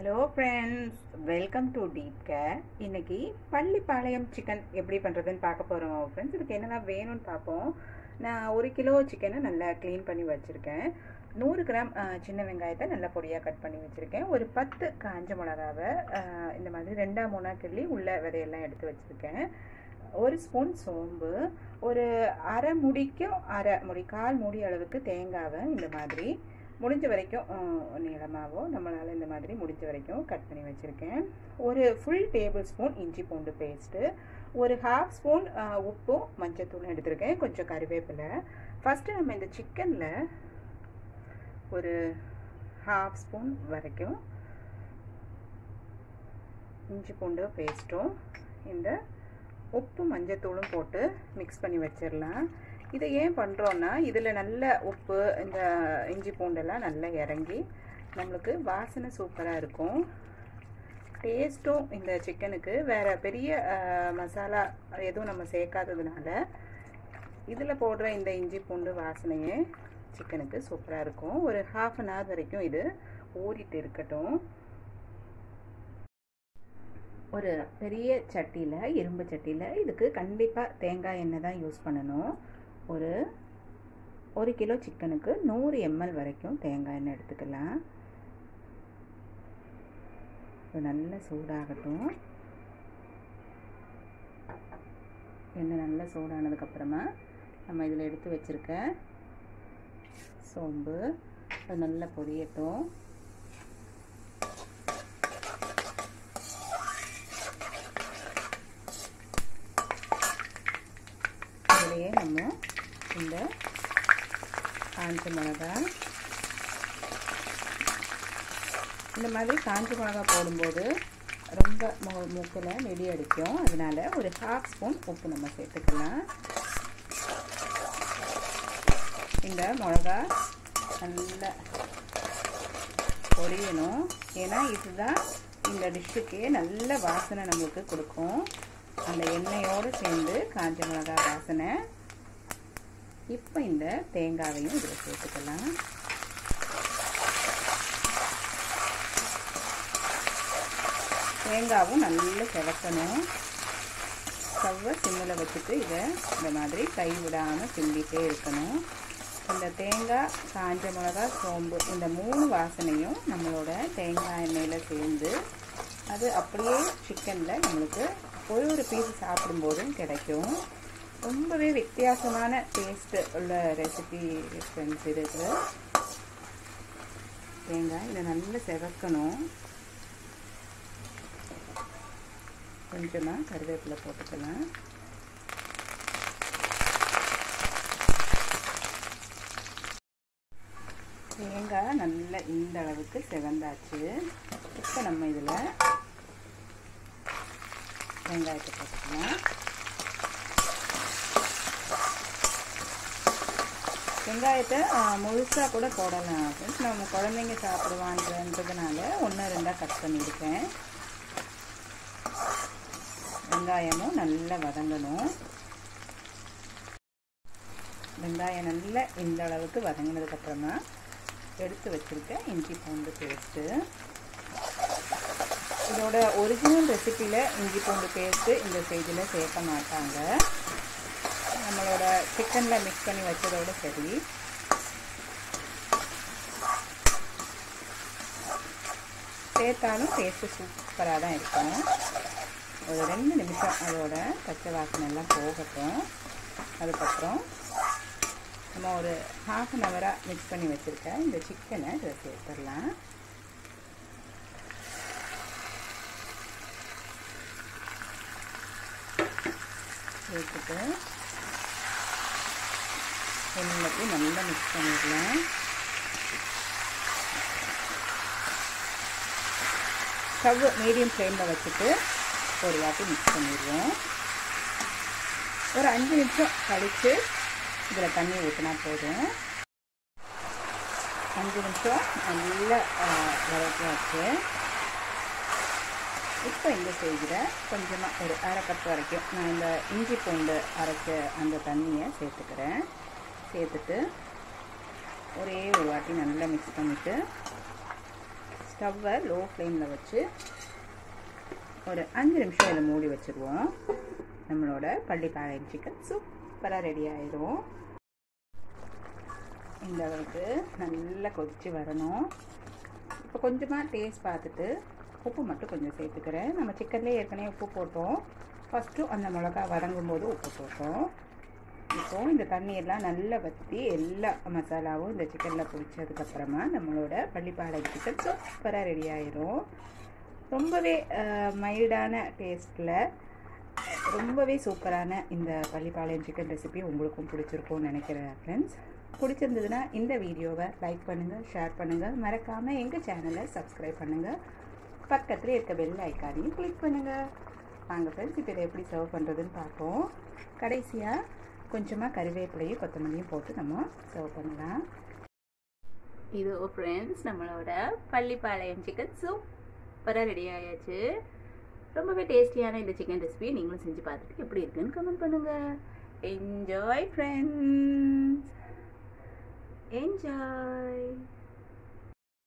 hello friends welcome to Deep Care இன்னைக்கு Pallipalayam chicken எப்படி பண்ணுறதுன்னு பார்க்க போகிறோம் ஃப்ரெண்ட்ஸ் இதுக்கு என்னெல்லாம் வேணும்னு பார்ப்போம் நான் ஒரு கிலோ சிக்கனை நல்லா க்ளீன் பண்ணி வச்சுருக்கேன் நூறு கிராம் அஹ், சின்ன வெங்காயத்தை நல்லா பொடியாக கட் பண்ணி வச்சுருக்கேன் ஒரு பத்து காஞ்ச மிளகாவை அஹ், இந்த மாதிரி ரெண்டா மூணா கிள்ளி உள்ள விதையெல்லாம் எடுத்து வச்சுருக்கேன் ஒரு ஸ்பூன் சோம்பு ஒரு அரை முடிக்கும் அரை முடி கால் மூடி அளவுக்கு தேங்காவை இந்த மாதிரி முடிஞ்ச வரைக்கும் அஹ், நீளமாவோ நம்மளால் இந்த மாதிரி முடிஞ்ச வரைக்கும் கட் பண்ணி வச்சுருக்கேன் ஒரு ஃபுல் டேபிள் ஸ்பூன் இஞ்சி பூண்டு பேஸ்ட்டு ஒரு ஹாஃப் ஸ்பூன் உப்பும் மஞ்சத்தூளும் எடுத்திருக்கேன் கொஞ்சம் கருவேப்பிலை ஃபஸ்ட்டு நம்ம இந்த சிக்கனில் ஒரு ஹாஃப் ஸ்பூன் வரைக்கும் இஞ்சி பூண்டு பேஸ்ட்டும் இந்த உப்பு மஞ்சத்தூளும் போட்டு மிக்ஸ் பண்ணி வச்சிடலாம் இதை ஏன் பண்ணுறோன்னா இதில் நல்ல உப்பு இந்த இஞ்சி பூண்டெல்லாம் நல்லா இறங்கி நம்மளுக்கு வாசனை சூப்பராக இருக்கும் டேஸ்ட்டும் இந்த சிக்கனுக்கு வேறு பெரிய அஹ், மசாலா எதுவும் நம்ம சேர்க்காததுனால இதில் போடுற இந்த இஞ்சி பூண்டு வாசனையே சிக்கனுக்கு சூப்பராக இருக்கும் ஒரு ஹாஃப் அன் ஹவர் வரைக்கும் இது ஊறிட்டு இருக்கட்டும் ஒரு பெரிய சட்டியில் இரும்பு சட்டியில் இதுக்கு கண்டிப்பாக தேங்காய் எண்ணெய் தான் யூஸ் பண்ணணும் ஒரு ஒரு கிலோ சிக்கனுக்கு நூறு எம்எல் வரைக்கும் தேங்காய் எண்ணெய் எடுத்துக்கலாம் இது நல்லா சூடாகட்டும் எண்ணெய் நல்லா சூடானதுக்கப்புறமா நம்ம இதில் எடுத்து வச்சுருக்க சோம்பு அது நல்லா பொரியட்டும் இதுலேயே நம்ம இந்த காஞ்ச மிளகா இந்த மாதிரி காஞ்ச மிளகா போடும்போது ரொம்ப மூ மூக்கில் நெடி அடிக்கும் அதனால ஒரு ஹாஃப் ஸ்பூன் உப்பு நம்ம சேர்த்துக்கலாம் இந்த மிளகா நல்லா பொரியணும் ஏன்னா இதுதான் இந்த டிஷ்ஷுக்கே நல்ல வாசனை நம்மளுக்கு கொடுக்கும் அந்த எண்ணெயோடு சேர்ந்து காஞ்ச மிளகா வாசனை இப்போ இந்த தேங்காவையும் இதில் சேர்த்துக்கலாம் தேங்காவும் நல்லா செவக்கணும் ஸ்டவ்வை சிம்மில் வச்சுட்டு இதை இந்த மாதிரி கை விடாமல் கிண்டிகிட்டே இருக்கணும் இந்த தேங்காய் காஞ்ச மிளகா சோம்பு இந்த மூணு வாசனையும் நம்மளோட தேங்காய் எண்ணெயில் சேர்ந்து அது அப்படியே சிக்கனில் நம்மளுக்கு ஒரு ஒரு பீஸ் சாப்பிடும்போதும் கிடைக்கும் ரொம்பவே வித்தியாசமான டேஸ்ட்டு உள்ள ரெசிபி ஃப்ரெண்ட்ஸ் இதுக்கு தேங்காய் இதை நல்லா செவக்கணும் கொஞ்சமாக கருவேப்பிலை போட்டுக்கலாம் தேங்காய் நல்லா இந்த அளவுக்கு செவந்தாச்சு இப்போ நம்ம இதில் வெங்காயத்தை போட்டுக்கலாம் வெங்காயத்தை முழுசாக கூட போடலாம் ஃப்ரெண்ட்ஸ் நம்ம குழந்தைங்க சாப்பிடுவான்றதுனால ஒன்று ரெண்டாக கட் பண்ணியிருக்கேன் வெங்காயமும் நல்லா வதங்கணும் வெங்காயம் நல்லா இந்த அளவுக்கு வதங்கினதுக்கப்புறமா எடுத்து வச்சுருக்க இஞ்சி பூண்டு பேஸ்ட்டு இதோட ஒரிஜினல் ரெசிப்பியில் இஞ்சி பூண்டு பேஸ்ட்டு இந்த ஸ்டேஜில் சேர்க்க மாட்டாங்க நம்மளோட சிக்கனில் மிக்ஸ் பண்ணி வச்சதோடு சரி சேர்த்தாலும் டேஸ்ட்டு சூப்பராக தான் இருக்கும் ஒரு ரெண்டு நிமிஷம் அதோட பச்சை வாசனை எல்லாம் போகட்டும் அதுக்கப்புறம் நம்ம ஒரு ஹாஃப் அன் ஹவராக மிக்ஸ் பண்ணி வச்சுருக்க இந்த சிக்கனை இதில் சேர்த்துடலாம் சேர்த்துட்டு எல்லாத்தையும் நல்லா மிக்ஸ் பண்ணிடலாம் ஸ்டவ் மீடியம் ஃப்ளேமில் வச்சுட்டு ஒரு வாட்டி மிக்ஸ் பண்ணிடுவோம் ஒரு அஞ்சு நிமிஷம் கழித்து இதில் தண்ணி ஊற்றினா போதும் அஞ்சு நிமிஷம் நல்லா வதக்கியாச்சு இப்போ இந்த ஸ்டேஜில் கொஞ்சமாக ஒரு அரை கப் வரைக்கும் நான் இந்த இஞ்சி பூண்டு அரைச்ச அந்த தண்ணியை சேர்த்துக்கிறேன் சேர்த்துட்டு ஒரே ஒரு வாட்டி நல்லா மிக்ஸ் பண்ணிவிட்டு ஸ்டவ்வை லோ ஃப்ளேமில் வச்சு ஒரு அஞ்சு நிமிஷம் இதை மூடி வச்சுருவோம் நம்மளோட பள்ளிப்பாளையம் சிக்கன் சூப்பராக ரெடி ஆயிடும் இந்த அளவுக்கு நல்லா கொதித்து வரணும் இப்போ கொஞ்சமாக டேஸ்ட் பார்த்துட்டு உப்பு மட்டும் கொஞ்சம் சேர்த்துக்கிறேன் நம்ம சிக்கன்லேயே ஏற்கனவே உப்பு போட்டோம் ஃபஸ்ட்டு அந்த மிளகா வதங்கும் போது உப்பு போட்டோம் இப்போது இந்த தண்ணியெல்லாம் நல்லா வற்றி எல்லா மசாலாவும் இந்த சிக்கனில் பிடிச்சதுக்கப்புறமா நம்மளோட பள்ளிப்பாளையம் சிக்கன் சூப்பராக ரெடி ஆயிரும் ரொம்பவே மைல்டான டேஸ்ட்டில் ரொம்பவே சூப்பரான இந்த பள்ளிப்பாளையம் சிக்கன் ரெசிபி உங்களுக்கும் பிடிச்சிருக்கும்னு நினைக்கிறேன் ஃப்ரெண்ட்ஸ் பிடிச்சிருந்ததுன்னா இந்த வீடியோவை லைக் பண்ணுங்கள் ஷேர் பண்ணுங்கள் மறக்காமல் எங்கள் சேனலை சப்ஸ்கிரைப் பண்ணுங்கள் பக்கத்தில் இருக்க பெல் ஐக்கானையும் கிளிக் பண்ணுங்கள் வாங்க ஃப்ரெண்ட்ஸ் இப்போ இதை எப்படி சர்வ் பண்ணுறதுன்னு பார்ப்போம் கடைசியாக கொஞ்சமாக கருவேப்பிலையும் கொத்தமல்லியும் போட்டு நம்ம சர்வ் பண்ணலாம் இது ஃப்ரெண்ட்ஸ் நம்மளோட பள்ளிப்பாளையம் சிக்கன் சூப்பராக ரெடி ஆயாச்சு ரொம்பவே டேஸ்டியான இந்த சிக்கன் ரெசிபி நீங்களும் செஞ்சு பார்த்துட்டு எப்படி இருக்குன்னு கமெண்ட் பண்ணுங்கள் என்ஜாய் ஃப்ரெண்ட்ஸ் என்ஜாய்